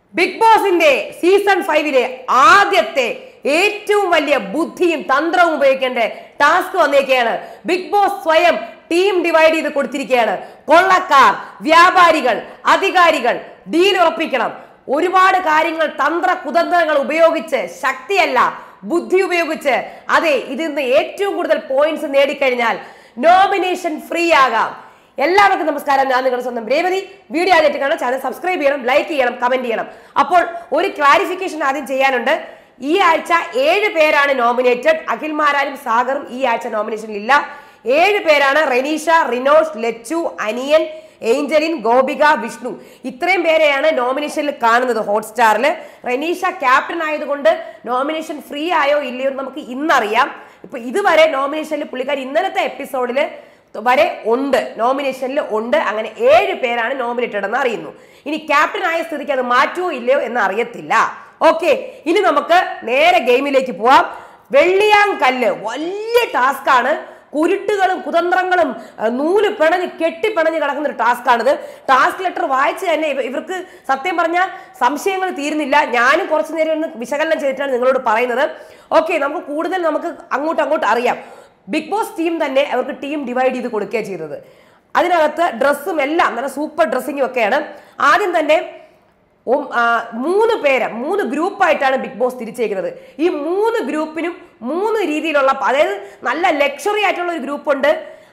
Big ബോസിന്റെ season ഫൈവിലെ ആദ്യത്തെ ഏറ്റവും വലിയ ബുദ്ധിയും തന്ത്രവും ഉപയോഗിക്കേണ്ട ടാസ്ക് വന്നേക്കുകയാണ് ബിഗ് ബോസ് സ്വയം ടീം ഡിവൈഡ് ചെയ്ത് കൊടുത്തിരിക്കുകയാണ് കൊള്ളക്കാർ വ്യാപാരികൾ അധികാരികൾ ഡീൽ ഉറപ്പിക്കണം ഒരുപാട് കാര്യങ്ങൾ തന്ത്ര കുതന്ത്രങ്ങൾ ഉപയോഗിച്ച് ശക്തിയല്ല ബുദ്ധി ഉപയോഗിച്ച് അതെ ഇതിൽ നിന്ന് ഏറ്റവും കൂടുതൽ പോയിന്റ്സ് നേടിക്കഴിഞ്ഞാൽ നോമിനേഷൻ ഫ്രീ ആകാം എല്ലാവർക്കും നമസ്കാരം ഞാൻ നിങ്ങളുടെ സ്വന്തം രേവതി വീഡിയോ ആദ്യമായിട്ട് കാണാൻ ചാനൽ സബ്സ്ക്രൈബ് ചെയ്യണം ലൈക്ക് ചെയ്യണം കമന്റ് ചെയ്യണം അപ്പോൾ ഒരു ക്ലാരിഫിക്കേഷൻ ആദ്യം ചെയ്യാനുണ്ട് ഈ ആഴ്ച ഏഴ് പേരാണ് നോമിനേറ്റഡ് അഖിൽമാരാരും സാഗറും ഈ ആഴ്ച നോമിനേഷനിൽ ഇല്ല ഏഴ് പേരാണ് റെനീഷ റിനോഷ് ലച്ചു അനിയൻ ഏഞ്ചലിൻ ഗോപിക വിഷ്ണു ഇത്രയും പേരെയാണ് നോമിനേഷനിൽ കാണുന്നത് ഹോട്ട്സ്റ്റാറിൽ റെനീഷ ക്യാപ്റ്റൻ ആയതുകൊണ്ട് നോമിനേഷൻ ഫ്രീ ആയോ ഇല്ലയോ എന്ന് നമുക്ക് ഇന്നറിയാം ഇപ്പൊ ഇതുവരെ നോമിനേഷനിൽ പുള്ളിക്കാർ ഇന്നലത്തെ എപ്പിസോഡിൽ വരെ ഉണ്ട് നോമിനേഷനിൽ ഉണ്ട് അങ്ങനെ ഏഴ് പേരാണ് നോമിനേറ്റഡ് എന്ന് അറിയുന്നു ഇനി ക്യാപ്റ്റൻ ആയ സ്ഥിതിക്ക് അത് മാറ്റുമോ ഇല്ലയോ എന്ന് അറിയത്തില്ല ഓക്കെ ഇനി നമുക്ക് നേരെ ഗെയിമിലേക്ക് പോവാം വെള്ളിയാങ്കല്ല് വലിയ ടാസ്ക് ആണ് കുരുട്ടുകളും കുതന്ത്രങ്ങളും അഹ് നൂല് പിണഞ്ഞ് കെട്ടിപ്പിണഞ്ഞ് കിടക്കുന്ന ഒരു ടാസ്കാണിത് ടാസ്ക് ലെറ്റർ വായിച്ച് തന്നെ ഇവ- ഇവർക്ക് സത്യം പറഞ്ഞാൽ സംശയങ്ങൾ തീരുന്നില്ല ഞാനും കുറച്ചു നേരം ഒന്ന് വിശകലനം ചെയ്തിട്ടാണ് നിങ്ങളോട് പറയുന്നത് ഓക്കെ നമുക്ക് കൂടുതൽ നമുക്ക് അങ്ങോട്ട് അങ്ങോട്ട് അറിയാം ബിഗ് ബോസ് ടീം തന്നെ അവർക്ക് ടീം ഡിവൈഡ് ചെയ്ത് കൊടുക്കുകയാണ് ചെയ്തത് അതിനകത്ത് ഡ്രസ്സും എല്ലാം നല്ല സൂപ്പർ ഡ്രസ്സിങ്ങും ഒക്കെയാണ് ആദ്യം തന്നെ ഉം, ആ, മൂന്ന് പേര് മൂന്ന് ഗ്രൂപ്പായിട്ടാണ് ബിഗ് ബോസ് തിരിച്ചേക്കുന്നത് ഈ മൂന്ന് ഗ്രൂപ്പിനും മൂന്ന് രീതിയിലുള്ള അതായത് നല്ല ലക്ഷറി ആയിട്ടുള്ള ഒരു ഗ്രൂപ്പുണ്ട്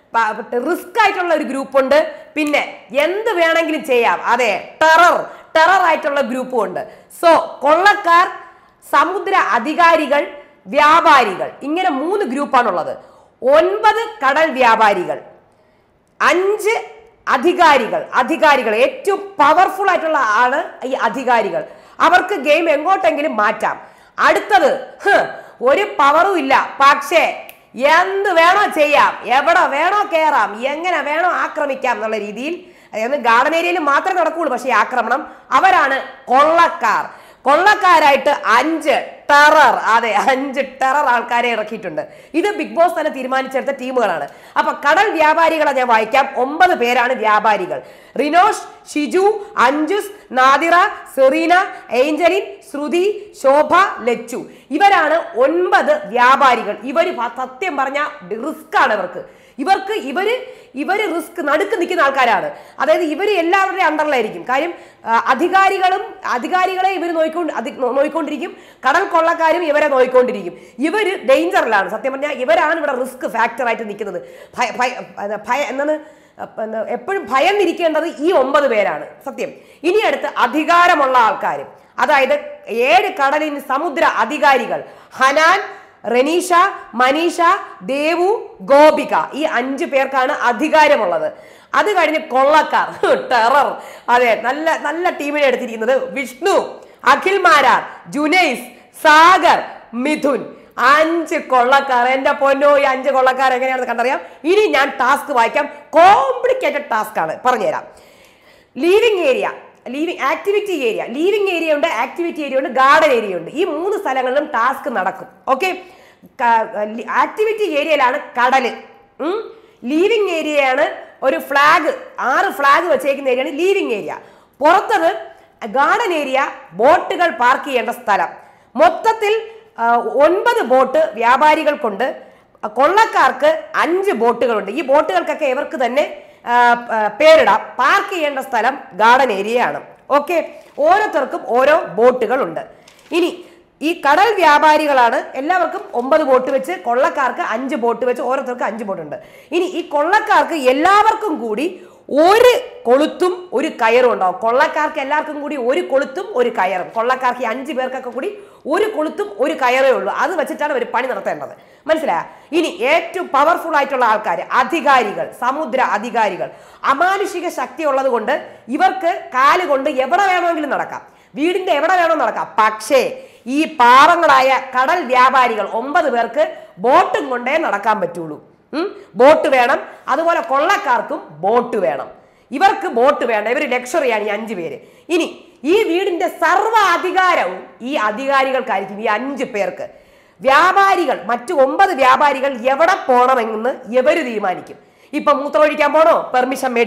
റിസ്ക് ആയിട്ടുള്ള ഒരു ഗ്രൂപ്പുണ്ട് പിന്നെ എന്ത് വേണമെങ്കിലും ചെയ്യാം അതെ ടെറർ ടെറർ ആയിട്ടുള്ള ഗ്രൂപ്പും ഉണ്ട് സോ കൊള്ളക്കാർ സമുദ്ര അധികാരികൾ വ്യാപാരികൾ ഇങ്ങനെ മൂന്ന് ഗ്രൂപ്പാണുള്ളത് ഒൻപത് കടൽ വ്യാപാരികൾ അഞ്ച് അധികാരികൾ അധികാരികൾ ഏറ്റവും പവർഫുൾ ആയിട്ടുള്ള ആണ് ഈ അധികാരികൾ അവർക്ക് ഗെയിം എങ്ങോട്ടെങ്കിലും മാറ്റാം അടുത്തത് ഹ്, ഒരു പവറും ഇല്ല പക്ഷേ എന്ത് വേണോ ചെയ്യാം എവിടെ വേണോ കയറാം എങ്ങനെ വേണോ ആക്രമിക്കാം എന്നുള്ള രീതിയിൽ അതായത് ഗാർഡൻ ഏരിയയിൽ മാത്രമേ നടക്കുകയുള്ളൂ പക്ഷേ ഈ ആക്രമണം അവരാണ് കൊള്ളക്കാർ കൊള്ളക്കാരായിട്ട് അഞ്ച് ടെറർ അതെ അഞ്ച് ടെറർ ആൾക്കാരെ ഇറക്കിയിട്ടുണ്ട് ഇത് ബിഗ് ബോസ് തന്നെ തീരുമാനിച്ചെടുത്ത ടീമുകളാണ് അപ്പൊ കടൽ വ്യാപാരികളെ ഞാൻ വായിക്കാം ഒമ്പത് പേരാണ് വ്യാപാരികൾ റിനോഷ് ഷിജു അഞ്ജുസ് നാദിറ സെറീന ഏഞ്ചലിൻ ശ്രുതി ശോഭ ലച്ചു ഇവരാണ് ഒൻപത് വ്യാപാരികൾ ഇവർ സത്യം പറഞ്ഞ റിസ്ക് ആണ് ഇവർക്ക് ഇവർക്ക് ഇവര് ഇവര് റിസ്ക് നടുക്ക് നിൽക്കുന്ന ആൾക്കാരാണ് അതായത് ഇവർ എല്ലാവരുടെയും അണ്ടറിലായിരിക്കും കാര്യം ആ, അധികാരികളും അധികാരികളെ ഇവർ നോയിക്കൊണ്ട് അധി- നോ- നോയിക്കൊണ്ടിരിക്കും കടൽ കൊള്ളക്കാരും ഇവരെ നോയിക്കൊണ്ടിരിക്കും ഇവര് ഡേഞ്ചറിലാണ് സത്യം പറഞ്ഞാൽ ഇവരാണ് ഇവിടെ റിസ്ക് ഫാക്ടർ ആയിട്ട് നിൽക്കുന്നത് ഭയ ഭയ എന്താ, ഭയ എന്താണ് അപ്പ എന്താ, എപ്പോഴും ഭയന്നിരിക്കേണ്ടത് ഈ ഒമ്പത് പേരാണ് സത്യം ഇനി അടുത്ത് അധികാരമുള്ള ആൾക്കാർ അതായത് ഏഴ് കടലിന് സമുദ്ര അധികാരികൾ ഹനാൻ റെനീഷ മനീഷ ദേവു ഗോപിക ഈ അഞ്ചു പേർക്കാണ് അധികാരമുള്ളത് അത് കഴിഞ്ഞ് കൊള്ളക്കാർ ടെറർ അതെ നല്ല നല്ല ടീമിനെ എടുത്തിരിക്കുന്നത് വിഷ്ണു അഖിൽ മാരാർ ജുനൈസ് സാഗർ മിഥുൻ അഞ്ച് കൊള്ളക്കാർ എന്റെ പൊന്നോ ഈ അഞ്ച് കൊള്ളക്കാർ എങ്ങനെയാണെന്ന് കണ്ടറിയാം ഇനി ഞാൻ ടാസ്ക് വായിക്കാം കോംപ്ലിക്കേറ്റഡ് ടാസ്ക് ആണ് പറഞ്ഞുതരാം living area living activity area living area ഉണ്ട് ആക്ടിവിറ്റി ഏരിയ ഉണ്ട് ഗാർഡൻ ഏരിയ ഉണ്ട് ഈ മൂന്ന് സ്ഥലങ്ങളിലും ടാസ്ക് നടക്കും ഓക്കെ ആക്ടിവിറ്റി ഏരിയയിലാണ് കടല് ലീവിംഗ് ഏരിയയാണ് ഒരു ഫ്ലാഗ് ആറ് ഫ്ലാഗ് വെച്ചേക്കുന്ന ഏരിയയാണ് ലീവിംഗ് ഏരിയ പുറത്തത് ഗാർഡൻ ഏരിയ ബോട്ടുകൾ പാർക്ക് ചെയ്യേണ്ട സ്ഥലം മൊത്തത്തിൽ ആ, ഒൻപത് ബോട്ട് വ്യാപാരികൾക്കുണ്ട് കൊള്ളക്കാർക്ക് അഞ്ച് ബോട്ടുകളുണ്ട് ഈ ബോട്ടുകൾക്കൊക്കെ ഇവർക്ക് തന്നെ ആ, ആ, പേരിടാം പാർക്ക് ചെയ്യേണ്ട സ്ഥലം ഗാർഡൻ ഏരിയയാണ് ഓക്കെ ഓരോരുത്തർക്കും ഓരോ ബോട്ടുകളുണ്ട് ഇനി ഈ കടൽ വ്യാപാരികളാണ് എല്ലാവർക്കും ഒമ്പത് ബോട്ട് വെച്ച് കൊള്ളക്കാർക്ക് അഞ്ച് ബോട്ട് വെച്ച് ഓരോരുത്തർക്ക് അഞ്ച് ബോട്ടുണ്ട് ഇനി ഈ കൊള്ളക്കാർക്ക് എല്ലാവർക്കും കൂടി ഒരു കൊളുത്തും ഒരു കയറും ഉണ്ടാവും കൊള്ളക്കാർക്ക് എല്ലാവർക്കും കൂടി ഒരു കൊളുത്തും ഒരു കയറും കൊള്ളക്കാർക്ക് ഈ അഞ്ച് പേർക്കൊക്കെ കൂടി ഒരു കൊളുത്തും ഒരു കയറേ ഉള്ളൂ അത് വെച്ചിട്ടാണ് ഒരു പണി നടത്തേണ്ടത് മനസ്സിലായ ഇനി ഏറ്റവും പവർഫുൾ ആയിട്ടുള്ള ആൾക്കാർ അധികാരികൾ സമുദ്ര അധികാരികൾ അമാനുഷിക ശക്തി ഉള്ളത് കൊണ്ട് ഇവർക്ക് കാല് കൊണ്ട് എവിടെ വേണമെങ്കിലും നടക്കാം വീടിന്റെ എവിടെ വേണമെങ്കിലും നടക്കാം പക്ഷേ ഈ പാവങ്ങളായ കടൽ വ്യാപാരികൾ ഒമ്പത് പേർക്ക് ബോട്ടും കൊണ്ടേ നടക്കാൻ പറ്റുള്ളൂ ഉം? ബോട്ട് വേണം അതുപോലെ കൊള്ളക്കാർക്കും ബോട്ട് വേണം ഇവർക്ക് ബോട്ട് വേണ്ട ഇവർ ലക്ഷറിയാണ് ഈ അഞ്ചു പേര് ഇനി ഈ വീടിന്റെ സർവ്വ അധികാരവും ഈ അധികാരികൾക്കായിരിക്കും ഈ അഞ്ച് പേർക്ക് വ്യാപാരികൾ മറ്റു ഒമ്പത് വ്യാപാരികൾ എവിടെ പോകണമെന്ന് ഇവര് തീരുമാനിക്കും ഇപ്പൊ മൂത്രമൊഴിക്കാൻ പോണോ പെർമിഷൻ മേടിക്കണം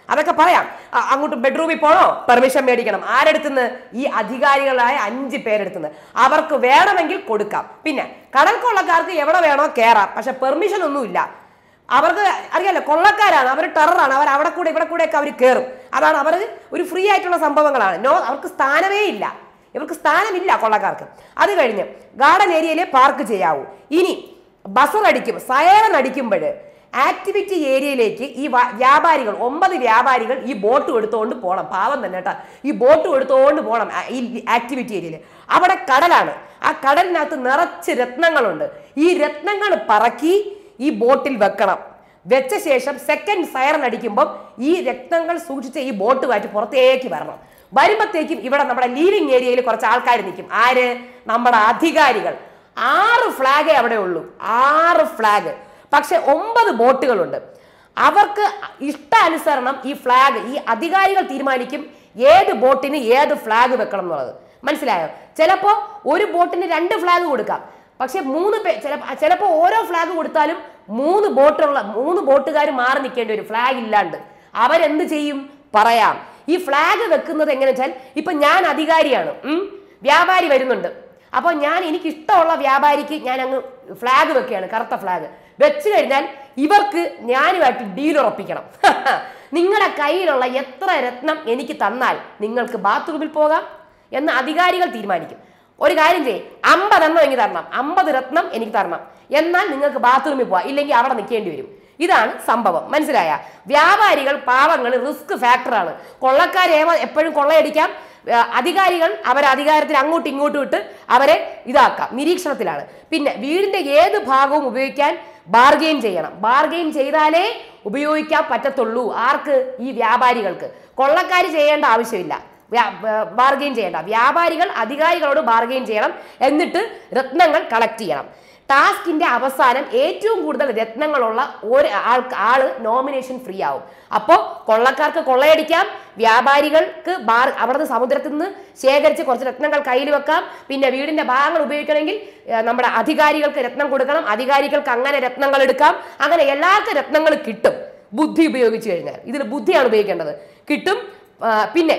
അതൊക്കെ പറയാം അ- അങ്ങോട്ട് ബെഡ്റൂമിൽ പോണോ പെർമിഷൻ മേടിക്കണം ആരെടുത്തുനിന്ന് ഈ അധികാരികളായ അഞ്ച് പേരെടുത്തുനിന്ന് അവർക്ക് വേണമെങ്കിൽ കൊടുക്കാം പിന്നെ കടൽ കൊള്ളക്കാർക്ക് എവിടെ വേണോ കയറാം പക്ഷെ പെർമിഷൻ ഒന്നുമില്ല അവർക്ക് അറിയാലോ കൊള്ളക്കാരാണ് അവർ ടെററാണ് അവർ അവിടെ കൂടെ ഇവിടെ കൂടെ ഒക്കെ അവർ കയറും അതാണ് അവർ ഒരു ഫ്രീ ആയിട്ടുള്ള സംഭവങ്ങളാണ് നോ അവർക്ക് സ്ഥാനമേ ഇല്ല ഇവർക്ക് സ്ഥാനമില്ല കൊള്ളക്കാർക്ക് അത് കഴിഞ്ഞ് ഗാർഡൻ ഏരിയയിലെ പാർക്ക് ചെയ്യാവൂ ഇനി ബസർ അടിക്കും സയറൻ അടിക്കുമ്പോൾ ആക്ടിവിറ്റി ഏരിയയിലേക്ക് ഈ വ- വ്യാപാരികൾ ഒമ്പത് വ്യാപാരികൾ ഈ ബോട്ട് എടുത്തുകൊണ്ട് പോകണം പാവം തന്നെ കേട്ടോ ഈ ബോട്ട് എടുത്തുകൊണ്ട് പോകണം ആ- ഈ ആക്ടിവിറ്റി ഏരിയയിൽ അവിടെ കടലാണ് ആ കടലിനകത്ത് നിറച്ച് രത്നങ്ങളുണ്ട് ഈ രത്നങ്ങൾ പറക്കി ഈ ബോട്ടിൽ വെക്കണം വെച്ച ശേഷം സെക്കൻഡ് സയറൻ അടിക്കുമ്പോൾ ഈ രക്തങ്ങൾ സൂക്ഷിച്ച ഈ ബോട്ട് മാറ്റി പുറത്തേക്ക് വരണം വരുമ്പോഴത്തേക്കും ഇവിടെ നമ്മുടെ ലീവിംഗ് ഏരിയയിൽ കുറച്ച് ആൾക്കാർ നിൽക്കും ആര് നമ്മുടെ അധികാരികൾ ആറ് ഫ്ലാഗേ അവിടെ ഉള്ളൂ ആറ് ഫ്ലാഗ് പക്ഷെ ഒമ്പത് ബോട്ടുകളുണ്ട് അവർക്ക് ഇഷ്ടാനുസരണം ഈ ഫ്ലാഗ് ഈ അധികാരികൾ തീരുമാനിക്കും ഏത് ബോട്ടിന് ഏത് ഫ്ലാഗ് വെക്കണം എന്നുള്ളത് മനസ്സിലായോ ചിലപ്പോ ഒരു ബോട്ടിന് രണ്ട് ഫ്ലാഗ് കൊടുക്കാം പക്ഷെ മൂന്ന് പേ ചിലപ്പോ ചിലപ്പോ ഓരോ ഫ്ലാഗ് കൊടുത്താലും മൂന്ന് ബോട്ടുള്ള മൂന്ന് ബോട്ടുകാർ മാറി നിൽക്കേണ്ടി വരും ഫ്ലാഗ് ഇല്ലാണ്ട് അവരെന്ത് ചെയ്യും പറയാം ഈ ഫ്ലാഗ് വെക്കുന്നത് എങ്ങനെ വെച്ചാൽ ഇപ്പൊ ഞാൻ അധികാരിയാണ് ഉം. വ്യാപാരി വരുന്നുണ്ട് അപ്പൊ ഞാൻ എനിക്ക് ഇഷ്ടമുള്ള വ്യാപാരിക്ക് ഞാൻ അങ്ങ് ഫ്ലാഗ് വെക്കുകയാണ് കറുത്ത ഫ്ലാഗ് വെച്ച് കഴിഞ്ഞാൽ ഇവർക്ക് ഞാനുമായിട്ട് ഡീൽ ഉറപ്പിക്കണം നിങ്ങളുടെ കയ്യിലുള്ള എത്ര രത്നം എനിക്ക് തന്നാൽ നിങ്ങൾക്ക് ബാത്റൂമിൽ പോകാം എന്ന് അധികാരികൾ തീരുമാനിക്കും ഒരു കാര്യം ചെയ്യ് അമ്പതെണ്ണം എനിക്ക് തരണം അമ്പത് രത്നം എനിക്ക് തരണം എന്നാൽ നിങ്ങൾക്ക് ബാത്റൂമിൽ പോവാം ഇല്ലെങ്കിൽ അവിടെ നിൽക്കേണ്ടി വരും ഇതാണ് സംഭവം മനസ്സിലായ വ്യാപാരികൾ പാവങ്ങൾ റിസ്ക് ഫാക്ടറാണ് കൊള്ളക്കാർ ഏവ എപ്പോഴും കൊള്ളയടിക്കാം ആ, അധികാരികൾ അവരെ അധികാരത്തിൽ അങ്ങോട്ടും ഇങ്ങോട്ടും ഇട്ട് അവരെ ഇതാക്കാം നിരീക്ഷണത്തിലാണ് പിന്നെ വീടിന്റെ ഏത് ഭാഗവും ഉപയോഗിക്കാൻ ബാർഗെയിൻ ചെയ്യണം ബാർഗെയിൻ ചെയ്താലേ ഉപയോഗിക്കാൻ പറ്റത്തുള്ളൂ ആർക്ക് ഈ വ്യാപാരികൾക്ക് കൊള്ളക്കാർ ചെയ്യേണ്ട ആവശ്യമില്ല ബാർഗെയിൻ ചെയ്യേണ്ട വ്യാപാരികൾ അധികാരികളോട് ബാർഗെയിൻ ചെയ്യണം എന്നിട്ട് രത്നങ്ങൾ കളക്ട് ചെയ്യണം ടാസ്കിന്റെ അവസാനം ഏറ്റവും കൂടുതൽ രത്നങ്ങളുള്ള ഒരു ആൾക്ക് ആള് നോമിനേഷൻ ഫ്രീ ആവും അപ്പോൾ കൊള്ളക്കാർക്ക് കൊള്ളയടിക്കാം വ്യാപാരികൾക്ക് ബാർ അവിടുന്ന് സമുദ്രത്തിൽ നിന്ന് ശേഖരിച്ച് കുറച്ച് രത്നങ്ങൾ കയ്യിൽ വെക്കാം പിന്നെ വീടിന്റെ ഭാഗങ്ങൾ ഉപയോഗിക്കണമെങ്കിൽ ഏർ, നമ്മുടെ അധികാരികൾക്ക് രത്നം കൊടുക്കണം അധികാരികൾക്ക് അങ്ങനെ രത്നങ്ങൾ എടുക്കാം അങ്ങനെ എല്ലാവർക്കും രത്നങ്ങൾ കിട്ടും ബുദ്ധി ഉപയോഗിച്ച് കഴിഞ്ഞാൽ ഇതിൽ ബുദ്ധിയാണ് ഉപയോഗിക്കേണ്ടത് കിട്ടും ആ, പിന്നെ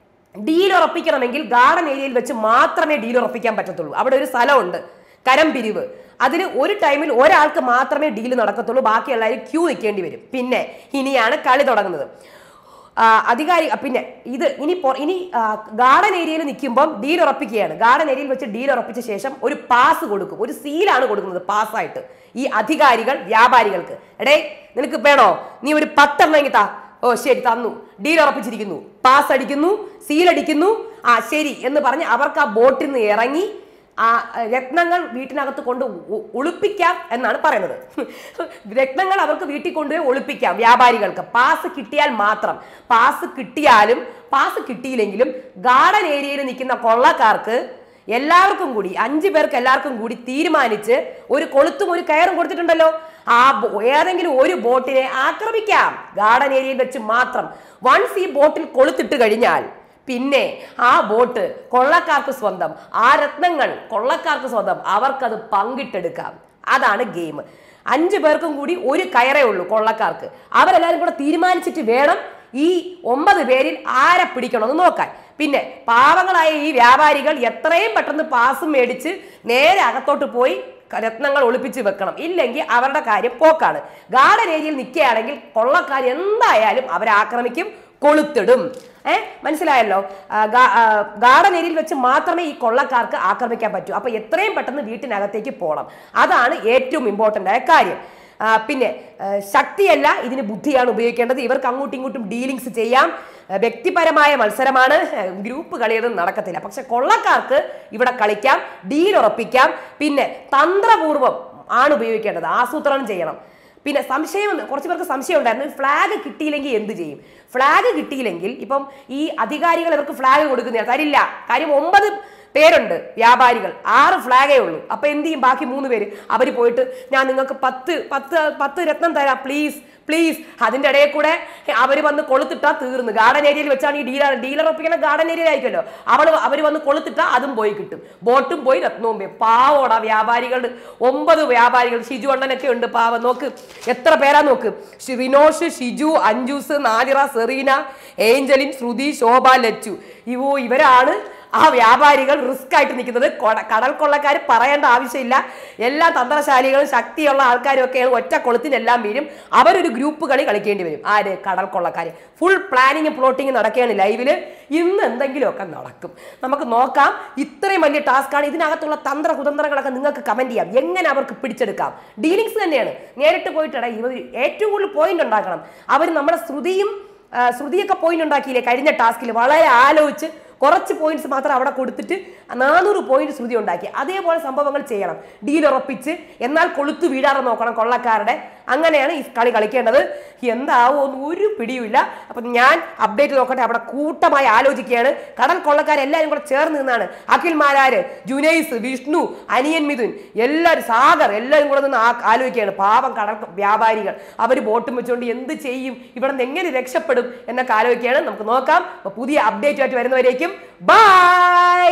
ഡീൽ ഉറപ്പിക്കണമെങ്കിൽ ഗാർഡൻ ഏരിയയിൽ വെച്ച് മാത്രമേ ഡീൽ ഉറപ്പിക്കാൻ പറ്റത്തുള്ളൂ അവിടെ ഒരു സ്ഥലമുണ്ട് കരം പിരിവ് അതിൽ ഒരു ടൈമിൽ ഒരാൾക്ക് മാത്രമേ ഡീൽ നടക്കത്തുള്ളൂ ബാക്കി എല്ലാവരും ക്യൂ നിൽക്കേണ്ടി വരും പിന്നെ ഇനിയാണ് കളി തുടങ്ങുന്നത് ആ, അധികാരി ആ, പിന്നെ ഇത് ഇനി പൊ- ഇനി ഗാർഡൻ ഏരിയയിൽ നിൽക്കുമ്പം ഡീൽ ഉറപ്പിക്കുകയാണ് ഗാർഡൻ ഏരിയയിൽ വെച്ച് ഡീൽ ഉറപ്പിച്ച ശേഷം ഒരു പാസ് കൊടുക്കും ഒരു സീലാണ് കൊടുക്കുന്നത് പാസ്സായിട്ട് ഈ അധികാരികൾ വ്യാപാരികൾക്ക് എടേ നിനക്ക് വേണോ നീ ഒരു പത്തെണ്ണം ഇങ്ങ് താ ഓ ശരി തന്നു ഡീൽ ഉറപ്പിച്ചിരിക്കുന്നു പാസ് അടിക്കുന്നു സീൽ അടിക്കുന്നു ആ ശരി എന്ന് പറഞ്ഞ് അവർക്ക് ആ ബോട്ടിൽ നിന്ന് ഇറങ്ങി ആ രത്നങ്ങൾ വീട്ടിനകത്ത് കൊണ്ട് ഒ- ഒളിപ്പിക്കാം എന്നാണ് പറയുന്നത് രത്നങ്ങൾ അവർക്ക് വീട്ടിൽ കൊണ്ടുപോയി ഒളിപ്പിക്കാം വ്യാപാരികൾക്ക് പാസ് കിട്ടിയാൽ മാത്രം പാസ് കിട്ടിയാലും പാസ് കിട്ടിയില്ലെങ്കിലും ഗാർഡൻ ഏരിയയിൽ നിൽക്കുന്ന കൊള്ളക്കാർക്ക് എല്ലാവർക്കും കൂടി അഞ്ചു പേർക്ക് എല്ലാവർക്കും കൂടി തീരുമാനിച്ച് ഒരു കൊളുത്തും ഒരു കയറും കൊടുത്തിട്ടുണ്ടല്ലോ ആ ബോ- ഏതെങ്കിലും ഒരു ബോട്ടിനെ ആക്രമിക്കാം ഗാർഡൻ ഏരിയയിൽ വെച്ച് മാത്രം വൺസ് ഈ ബോട്ടിൽ കൊളുത്തിട്ട് കഴിഞ്ഞാൽ പിന്നെ ആ ബോട്ട് കൊള്ളക്കാർക്ക് സ്വന്തം ആ രത്നങ്ങൾ കൊള്ളക്കാർക്ക് സ്വന്തം അവർക്കത് പങ്കിട്ടെടുക്കാം അതാണ് ഗെയിം അഞ്ചു പേർക്കും കൂടി ഒരു കയറേ ഉള്ളൂ കൊള്ളക്കാർക്ക് അവരെല്ലാവരും കൂടെ തീരുമാനിച്ചിട്ട് വേണം ഈ ഒമ്പത് പേരിൽ ആരെ പിടിക്കണമെന്ന് നോക്കാൻ പിന്നെ പാവങ്ങളായ ഈ വ്യാപാരികൾ എത്രയും പെട്ടെന്ന് പാസും മേടിച്ച് നേരെ അകത്തോട്ട് പോയി ക- രത്നങ്ങൾ ഒളിപ്പിച്ച് വെക്കണം ഇല്ലെങ്കിൽ അവരുടെ കാര്യം പോക്കാണ് ഗാർഡൻ ഏരിയയിൽ നിൽക്കുകയാണെങ്കിൽ കൊള്ളക്കാർ എന്തായാലും അവരെ ആക്രമിക്കും കൊളുത്തിടും ഏ മനസ്സിലായല്ലോ ആ, ഗാ- ആ, ഗാർഡൻ ഏരിയയിൽ വെച്ച് മാത്രമേ ഈ കൊള്ളക്കാർക്ക് ആക്രമിക്കാൻ പറ്റൂ അപ്പൊ എത്രയും പെട്ടെന്ന് വീട്ടിനകത്തേക്ക് പോകണം അതാണ് ഏറ്റവും ഇമ്പോർട്ടൻ്റ് ആയ കാര്യം ആ, പിന്നെ ആ, ശക്തിയല്ല ഇതിന് ബുദ്ധിയാണ് ഉപയോഗിക്കേണ്ടത് ഇവർക്ക് അങ്ങോട്ടും ഇങ്ങോട്ടും ഡീലിങ്സ് ചെയ്യാം ആ, വ്യക്തിപരമായ മത്സരമാണ് ആ, ഗ്രൂപ്പ് കളിയൊന്നും നടക്കത്തില്ല പക്ഷെ കൊള്ളക്കാർക്ക് ഇവിടെ കളിക്കാം ഡീൽ ഉറപ്പിക്കാം പിന്നെ തന്ത്രപൂർവം ആണ് ഉപയോഗിക്കേണ്ടത് ആസൂത്രണം ചെയ്യണം പിന്നെ സംശയം കുറച്ച് പേർക്ക് സംശയം ഉണ്ടായിരുന്നു ഫ്ലാഗ് കിട്ടിയില്ലെങ്കിൽ എന്ത് ചെയ്യും ഫ്ലാഗ് കിട്ടിയില്ലെങ്കിൽ ഇപ്പം ഈ അധികാരികൾ ഇവർക്ക് ഫ്ലാഗ് കൊടുക്കുന്നില്ല തരില്ല കാര്യം ഒമ്പത് പേരുണ്ട് വ്യാപാരികൾ ആറ് ഫ്ലാഗേ ഉള്ളൂ അപ്പൊ എന്ത് ചെയ്യും ബാക്കി മൂന്ന് പേര് അവർ പോയിട്ട് ഞാൻ നിങ്ങൾക്ക് പത്ത് പത്ത് പത്ത് രത്നം തരാം പ്ലീസ് പ്ലീസ് അതിന്റെ ഇടയിൽ കൂടെ അവർ വന്ന് കൊളുത്തിട്ടാ തീർന്നു ഗാർഡൻ ഏരിയയിൽ വെച്ചാണ് ഈ ഡീലർ ഡീലർ ഒപ്പിക്കുന്ന ഗാർഡൻ ഏരിയ ആയിരിക്കുമല്ലോ അവൾ അവർ വന്ന് കൊളുത്തിട്ടാ അതും പോയി കിട്ടും ബോട്ടും പോയി രത്നവും പോയി പാവോടാ വ്യാപാരികളുടെ ഒമ്പത് വ്യാപാരികൾ ഷിജു അണ്ണനൊക്കെ ഉണ്ട് പാവം നോക്ക് എത്ര പേരാ നോക്ക് ഷി- വിനോഷ് ഷിജു അഞ്ജൂസ് നാദിറ സെറീന ഏഞ്ചലിൻ ശ്രുതി ശോഭ ലച്ചു ഇവോ ഇവരാണ് ആ വ്യാപാരികൾ റിസ്ക് ആയിട്ട് നിൽക്കുന്നത് കൊട- കടൽ കൊള്ളക്കാർ പറയേണ്ട ആവശ്യമില്ല എല്ലാ തന്ത്രശാലികളും ശക്തിയുള്ള ആൾക്കാരും ഒക്കെയാണ് ഒറ്റ കൊളുത്തിനെല്ലാം വീഴും അവരൊരു ഗ്രൂപ്പ് കളി കളിക്കേണ്ടി വരും ആര് കടൽ കൊള്ളക്കാർ ഫുൾ പ്ലാനിങ് പ്ലോട്ടിങ് നടക്കുകയാണ് ലൈവില് ഇന്ന് എന്തെങ്കിലുമൊക്കെ നടക്കും നമുക്ക് നോക്കാം ഇത്രയും വലിയ ടാസ്ക്കാണ് ഇതിനകത്തുള്ള തന്ത്ര കുതന്ത്രങ്ങളൊക്കെ നിങ്ങൾക്ക് കമന്റ് ചെയ്യാം എങ്ങനെ അവർക്ക് പിടിച്ചെടുക്കാം ഡീലിങ്സ് തന്നെയാണ് നേരിട്ട് പോയിട്ടട ഇവർ ഏറ്റവും കൂടുതൽ പോയിന്റ് ഉണ്ടാക്കണം അവർ നമ്മുടെ ശ്രുതിയും ആ, ശ്രുതിയൊക്കെ പോയിന്റ് ഉണ്ടാക്കിയില്ലേ കഴിഞ്ഞ ടാസ്കിൽ വളരെ ആലോചിച്ച് കുറച്ച് പോയിന്റ്സ് മാത്രം അവിടെ കൊടുത്തിട്ട് നാനൂറ് പോയിന്റ് ശ്രുതി ഉണ്ടാക്കി അതേപോലെ സംഭവങ്ങൾ ചെയ്യണം ഡീൽ ഉറപ്പിച്ച് എന്നാൽ കൊളുത്തു വീഴാതെ നോക്കണം കൊള്ളക്കാരുടെ അങ്ങനെയാണ് ഈ കളി കളിക്കേണ്ടത് എന്താവുമെന്ന് ഒരു പിടിയുമില്ല അപ്പം ഞാൻ അപ്ഡേറ്റ് നോക്കട്ടെ അവിടെ കൂട്ടമായി ആലോചിക്കുകയാണ് കടൽ കൊള്ളക്കാരെല്ലാവരും കൂടെ ചേർന്ന് നിന്നാണ് അഖിൽ മാരാര് ജുനൈസ് വിഷ്ണു അനിയൻ മിഥുൻ എല്ലാവരും സാഗർ എല്ലാവരും കൂടെ നിന്ന് ആ- ആലോചിക്കുകയാണ് പാവം കടൽ വ്യാപാരികൾ അവർ ബോട്ടും വെച്ചുകൊണ്ട് എന്ത് ചെയ്യും ഇവിടെ നിന്ന് എങ്ങനെ രക്ഷപ്പെടും എന്നൊക്കെ ആലോചിക്കുകയാണ് നമുക്ക് നോക്കാം അപ്പൊ പുതിയ അപ്ഡേറ്റ് ആയിട്ട് വരുന്നവരേക്കും ബൈ